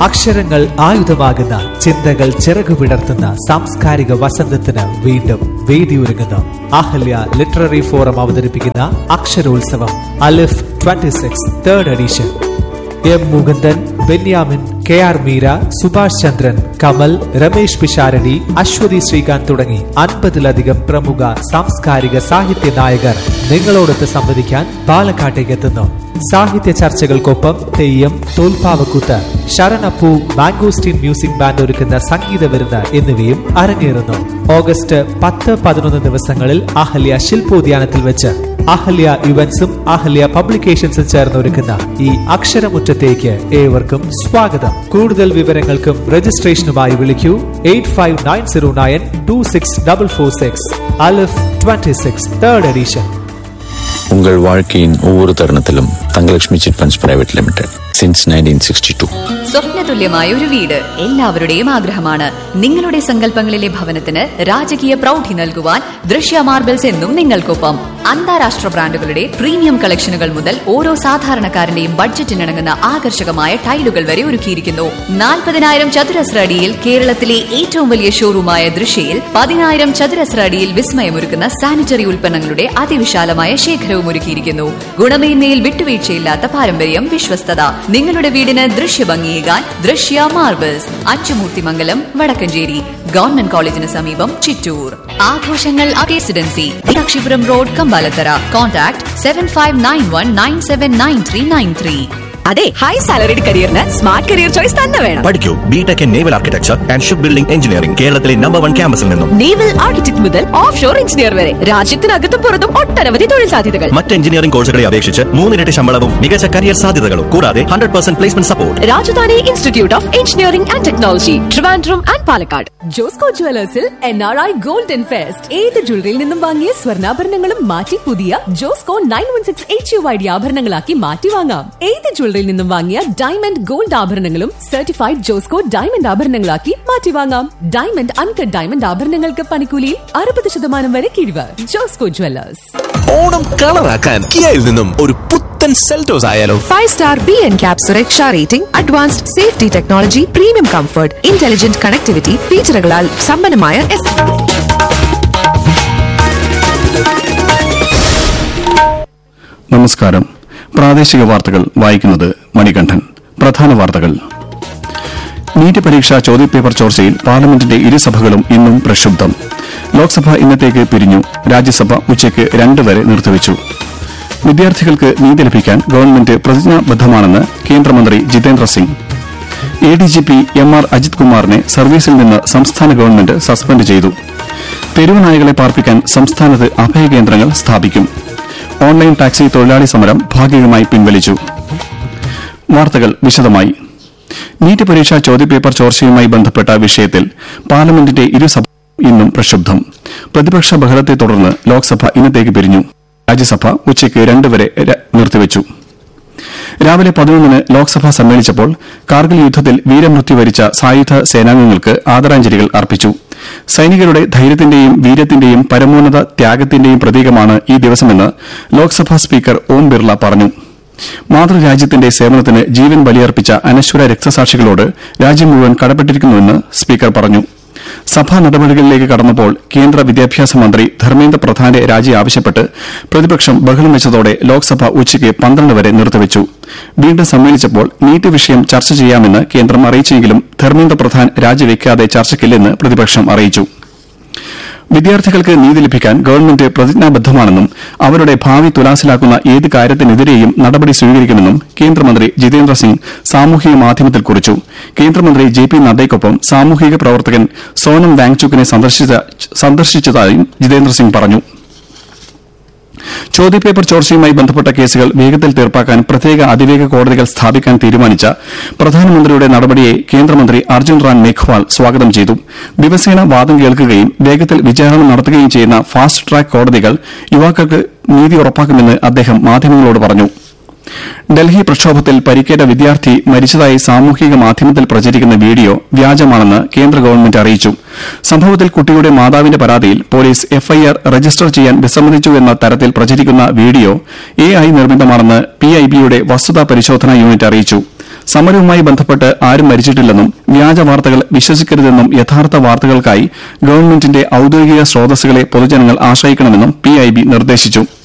അക്ഷരങ്ങൾ ആയുധമാകുന്ന ചിന്തകൾ ചിറകു വിടർത്തുന്ന സാംസ്കാരിക വസന്തത്തിന് വീണ്ടും വേദിയൊരുങ്ങുന്നു അഹല്യ ലിറ്റററി ഫോറം അവതരിപ്പിക്കുന്ന അക്ഷരോത്സവം Alif 26 six third edition M Mukundan Benyamin K R Meera Subhash Chandran Kamal Ramesh Pisharody Aswathy Sreekanth തുടങ്ങി അൻപതിലധികം പ്രമുഖ സാംസ്കാരിക സാഹിത്യ നായകർ നിങ്ങളോടൊത്ത് സംവദിക്കാൻ പാലക്കാട്ടേക്ക് എത്തുന്നു സാഹിത്യ ചർച്ചകൾക്കൊപ്പം തെയ്യം തോൽപ്പാവക്കൂത്ത് ശരണപ്പൂ മാംഗോസ്റ്റീൻ മ്യൂസിക് ബാൻഡ് ഒരുക്കുന്ന സംഗീത വിരുന്ന് എന്നിവയും അരങ്ങേറുന്നു ഓഗസ്റ്റ് പത്ത് പതിനൊന്ന് ദിവസങ്ങളിൽ അഹല്യ ശില്പോദ്യാനത്തിൽ വെച്ച് അഹല്യ ഇവന്റ്സും അഹല്യ പബ്ലിക്കേഷൻസും ചേർന്ന് ഒരുക്കുന്ന ഈ അക്ഷരമുറ്റത്തേക്ക് ഏവർക്കും സ്വാഗതം കൂടുതൽ വിവരങ്ങൾക്കും രജിസ്ട്രേഷനുമായി വിളിക്കൂ eight five nine zero nine two six double four six Alif twenty six third edition உங்கள் வாழ்க்கையின் ஒவ்வொரு தருணத்திலும் Thangalakshmi chit funds private limited since nineteen sixty two സ്വപ്നതുല്യമായ ഒരു വീട് എല്ലാവരുടെയും ആഗ്രഹമാണ് നിങ്ങളുടെ സങ്കല്പങ്ങളിലെ ഭവനത്തിന് രാജകീയ പ്രൗഢി നൽകുവാൻ ദൃശ്യ മാർബിൾസ് എന്നും നിങ്ങൾക്കൊപ്പം അന്താരാഷ്ട്ര ബ്രാൻഡുകളുടെ പ്രീമിയം കളക്ഷനുകൾ മുതൽ ഓരോ സാധാരണക്കാരന്റെയും ബഡ്ജറ്റിനിണങ്ങുന്ന ആകർഷകമായ ടൈലുകൾ വരെ ഒരുക്കിയിരിക്കുന്നു നാൽപ്പതിനായിരം ചതുരശ്ര അടിയിൽ കേരളത്തിലെ ഏറ്റവും വലിയ ഷോറൂമായ ദൃശ്യയിൽ പതിനായിരം ചതുരശ്ര അടിയിൽ വിസ്മയമൊരുക്കുന്ന സാനിറ്ററി ഉൽപ്പന്നങ്ങളുടെ അതിവിശാലമായ ശേഖരവും ഒരുക്കിയിരിക്കുന്നു ഗുണമേന്മയിൽ വിട്ടുവീഴ്ചയില്ലാത്ത പാരമ്പര്യം വിശ്വസ്തത നിങ്ങളുടെ വീടിന് ദൃശ്യഭംഗിയേകാൻ ദൃശ്യ മാർബിൾസ് അച്ചുമൂർത്തിമംഗലം വടക്കഞ്ചേരി ഗവൺമെന്റ് കോളേജിന് സമീപം ചിറ്റൂർ ആഘോഷങ്ങൾ residency Meenakshipuram road Kambalathara contact seven five nine one nine seven nine three nine three അതെ ഹൈ സാലറിഡ് കരിയറിന് സ്മാർട്ട് കരിയർ ചോയ്സ് തന്നെ വേണം പഠിക്കൂ B Tech in naval architecture and ship building engineering കേരളത്തിലെ നമ്പർ വൺ ക്യാമ്പസിൽ നിന്നും നേവൽ ആർക്കിടെക്ട് മുതൽ ഓഫ് ഷോർ എഞ്ചിനീയർ വരെ രാജ്യത്തിനകത്തും പുറത്തും ഒട്ടനവധി തൊഴിൽ സാധ്യതകൾ മറ്റ് എഞ്ചിനീയറിംഗ് കോഴ്സുകളെ അപേക്ഷിച്ച് മൂന്നിരട്ടി ശമ്പളവും മികച്ച കരിയർ സാധ്യതകളും കൂടാതെ hundred percent placement support Rajadhani institute of engineering and technology Trivandrum and Palakkad Josco ജുവലേഴ്സിൽ N R I golden fest ഏത് ജ്വല്ലറിയിൽ നിന്നും വാങ്ങിയ സ്വർണ്ണാഭരണങ്ങളും മാറ്റി പുതിയ Josco nine one six H U I D ആഭരണങ്ങളാക്കി മാറ്റി വാങ്ങാം ഏത് ജ്വല്ലറിയിൽ നിന്നും വാങ്ങിയ ഡയമണ്ട് ഗോൾഡ് ആഭരണങ്ങളും സർട്ടിഫൈഡ് ജോസ്കോ ഡയമണ്ട് ആഭരണങ്ങളാക്കി മാറ്റി വാങ്ങാം ഡയമണ്ട് അൺകട്ട് ഡയമണ്ട് ആഭരണങ്ങൾക്ക് പണിക്കൂലിയിൽ അറുപത് ശതമാനം വരെ കിഴിവ് ജോസ്കോ ജുവലേഴ്സ് ഓണം കളറാക്കാൻ കിയയിൽ നിന്നും ഒരു പുത്തൻ സെൽറ്റോസ് ആയാലോ five star B N CAP സുരക്ഷ rating advanced safety technology premium comfort intelligent connectivity ഫീച്ചറുകളാൽ സമ്പന്നമായ എസ് നമസ്കാരം പ്രാദേശിക വാർത്തകൾ വായിക്കുന്നത് മണികണ്ഠൻ പ്രധാന വാർത്തകൾ നീറ്റ് പരീക്ഷാ ചോദ്യപേപ്പർ ചോർച്ചയിൽ പാർലമെന്റിന്റെ ഇരുസഭകളും ഇന്നും പ്രക്ഷുബ്ധം ലോക്സഭ ഇന്നത്തേക്ക് പിരിഞ്ഞു രാജ്യസഭ ഉച്ചയ്ക്ക് രണ്ട് വരെ നിർത്തിവച്ചു വിദ്യാർത്ഥികൾക്ക് നീതി ലഭിക്കാൻ ഗവൺമെന്റ് പ്രതിജ്ഞാബദ്ധമാണെന്ന് കേന്ദ്രമന്ത്രി Jitendra Singh A D G P M R Ajith കുമാറിനെ സർവീസിൽ നിന്ന് സംസ്ഥാന ഗവൺമെന്റ് സസ്പെൻഡ് ചെയ്തു തെരുവ് നായകളെ പാർപ്പിക്കാൻ സംസ്ഥാനത്ത് അഭയകേന്ദ്രങ്ങൾ സ്ഥാപിക്കും ഓൺലൈൻ ടാക്സി തൊഴിലാളി സമരം ഭാഗികമായി പിൻവലിച്ചു വാർത്തകൾ വിശദമായി നീറ്റ് പരീക്ഷാ ചോദ്യപേപ്പർ ചോർച്ചയുമായി ബന്ധപ്പെട്ട വിഷയത്തിൽ പാർലമെന്റിന്റെ ഇരുസഭ ഇന്നും പ്രക്ഷുബ്ധം പ്രതിപക്ഷ ബഹളത്തെ തുടർന്ന് ലോക്സഭ ഇന്നത്തേക്ക് പിരിഞ്ഞു രാജ്യസഭ ഉച്ചയ്ക്ക് രണ്ട് വരെ ര- നിർത്തിവച്ചു രാവിലെ പതിനൊന്നിന് ലോക്സഭ സമ്മേളിച്ചപ്പോൾ കാർഗിൽ യുദ്ധത്തിൽ വീരമൃത്യു വരിച്ച സായുധ സേനാംഗങ്ങൾക്ക് ആദരാഞ്ജലികൾ അർപ്പിച്ചു സൈനികരുടെ ധൈര്യത്തിന്റെയും വീര്യത്തിന്റെയും പരമോന്നത ത്യാഗത്തിന്റെയും പ്രതീകമാണ് ഈ ദിവസമെന്ന് ലോക്സഭാ സ്പീക്കർ ഓം ബിർള പറഞ്ഞു മാതൃരാജ്യത്തിന്റെ സേവനത്തിന് ജീവൻ ബലിയർപ്പിച്ച അനശ്വര രക്തസാക്ഷികളോട് രാജ്യം മുഴുവൻ കടപ്പെട്ടിരിക്കുന്നുവെന്ന് സ്പീക്കർ പറഞ്ഞു സഭാ നടപടികളിലേക്ക് കടന്നപ്പോൾ കേന്ദ്ര വിദ്യാഭ്യാസ മന്ത്രി ധർമ്മേന്ദ്ര പ്രധാന്റെ രാജി ആവശ്യപ്പെട്ട് പ്രതിപക്ഷം ബഹളം വെച്ചതോടെ ലോക്സഭ ഉച്ചയ്ക്ക് പന്ത്രണ്ട് വരെ നിർത്തിവച്ചു വീണ്ടും സമ്മേളിച്ചപ്പോൾ നീറ്റ് വിഷയം ചർച്ച ചെയ്യാമെന്ന് കേന്ദ്രം അറിയിച്ചെങ്കിലും ധർമ്മേന്ദ്ര പ്രധാൻ രാജിവെക്കാതെ ചർച്ചയ്ക്കില്ലെന്ന് പ്രതിപക്ഷം അറിയിച്ചു വിദ്യാർത്ഥികൾക്ക് നീതി ലഭിക്കാൻ ഗവൺമെന്റ് പ്രതിജ്ഞാബദ്ധമാണെന്നും അവരുടെ ഭാവി തുലാസിലാക്കുന്ന ഏത് കാര്യത്തിനെതിരെയും നടപടി സ്വീകരിക്കുമെന്നും കേന്ദ്രമന്ത്രി ജിതേന്ദ്ര സിംഗ് സാമൂഹിക മാധ്യമത്തിൽ കുറിച്ചു കേന്ദ്രമന്ത്രി ജെ പി നദ്ദയ്ക്കൊപ്പം സാമൂഹിക പ്രവർത്തകൻ സോനം വാങ്ചുക്കിനെ സന്ദർശിച്ച- സന്ദർശിച്ചതായും ജിതേന്ദ്ര സിംഗ് പറഞ്ഞു ചോദ്യപേപ്പർ ചോർച്ചയുമായി ബന്ധപ്പെട്ട കേസുകൾ വേഗത്തിൽ തീർപ്പാക്കാൻ പ്രത്യേക അതിവേഗ കോടതികൾ സ്ഥാപിക്കാൻ തീരുമാനിച്ച പ്രധാനമന്ത്രിയുടെ നടപടിയെ കേന്ദ്രമന്ത്രി അർജുൻ റാം മേഘ്വാൾ സ്വാഗതം ചെയ്തു ദിവസേന വാദം കേൾക്കുകയും വേഗത്തിൽ വിചാരണ നടത്തുകയും ചെയ്യുന്ന ഫാസ്റ്റ് ട്രാക്ക് കോടതികൾ യുവാക്കൾക്ക് നീതി ഉറപ്പാക്കുമെന്ന് അദ്ദേഹം മാധ്യമങ്ങളോട് പറഞ്ഞു ഡൽഹി പ്രക്ഷോഭത്തിൽ പരിക്കേറ്റ വിദ്യാർത്ഥി മരിച്ചതായി സാമൂഹിക മാധ്യമത്തിൽ പ്രചരിക്കുന്ന വീഡിയോ വ്യാജമാണെന്ന് കേന്ദ്ര ഗവൺമെന്റ് അറിയിച്ചു സംഭവത്തിൽ കുട്ടിയുടെ മാതാവിന്റെ പരാതിയിൽ പോലീസ് എഫ്ഐആർ രജിസ്റ്റർ ചെയ്യാൻ വിസമ്മതിച്ചു എന്ന തരത്തിൽ പ്രചരിക്കുന്ന വീഡിയോ എ ഐ നിർമ്മിതമാണെന്ന് പിഐബിയുടെ വസ്തുതാ പരിശോധനാ യൂണിറ്റ് അറിയിച്ചു സമരവുമായി ബന്ധപ്പെട്ട് ആരും മരിച്ചിട്ടില്ലെന്നും വ്യാജ വാർത്തകൾ വിശ്വസിക്കരുതെന്നും യഥാർത്ഥ വാർത്തകൾക്കായി ഗവൺമെന്റിന്റെ ഔദ്യോഗിക സ്രോതസ്സുകളെ പൊതുജനങ്ങൾ ആശ്രയിക്കണമെന്നും പിഐബി നിർദ്ദേശിച്ചു